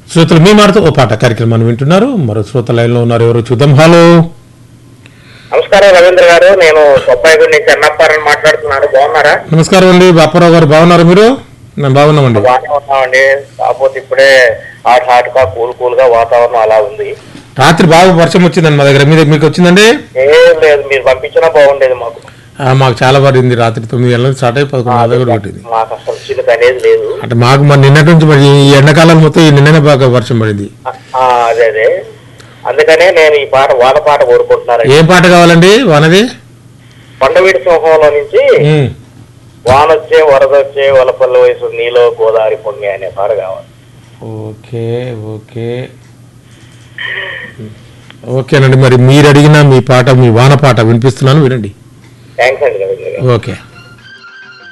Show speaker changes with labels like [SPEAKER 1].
[SPEAKER 1] శ్రోతలు మీ మాటతో ఓ పాట కార్యక్రమాన్ని వింటున్నారు మరో శ్రోత లైన్లో ఉన్నారు ఎవరు చూద్దాం హలో
[SPEAKER 2] నమస్కారం రవీంద్ర గారు నేను బొప్పాయిగూడి నుంచి అన్నప్పారని మాట్లాడుతున్నాను బాగున్నారా
[SPEAKER 1] నమస్కారం అండి బాపారావు గారు బాగున్నారు మీరు మేము బాగున్నామండి
[SPEAKER 2] బాగానే ఉన్నామండి కాకపోతే ఇప్పుడే హాట్ హాట్ గా కూల్ కూల్ గా వాతావరణం అలా ఉంది
[SPEAKER 1] రాత్రి బాగా వర్షం వచ్చిందండి మా దగ్గర మీ దగ్గర మీకు వచ్చిందండి
[SPEAKER 2] ఏం లేదు మీరు పంపించినా బాగుండేది మాకు
[SPEAKER 1] ఆ, మాకు చాలా పడింది రాత్రి తొమ్మిది గంటలకు స్టార్ట్ అయి పదకొండు నా దగ్గర కొట్టింది
[SPEAKER 2] మాకు అసలు చిన్నది అనేది లేదు
[SPEAKER 1] అంటే మాకు మరి నిన్నటి నుంచి మరి ఈ ఎండాకాలం మొత్తం ఈ నిన్ననే బాగా వర్షం పడింది
[SPEAKER 2] ఆ, ఆ, అదే అదే అందుకనే నేను ఈ పాట వాన పాట కోరుకుంటున్నాను
[SPEAKER 1] ఏం పాట కావాలండి వనది
[SPEAKER 2] కొండవీడి సింహంలో నుంచి
[SPEAKER 1] ఉమ్.
[SPEAKER 2] వానొచ్చే వరదొచ్చే వలపల్లి వయసు నీలో గోదావరి పొంగి అనే పాట కావాలి
[SPEAKER 1] ఓకే ఓకే ఓకేనండి మరి మీరు అడిగిన మీ పాట మీ వాన పాట వినిపిస్తున్నాను వినండి
[SPEAKER 2] థ్యాంక్స్ అండి రవీంద్ర గారు
[SPEAKER 1] ఓకే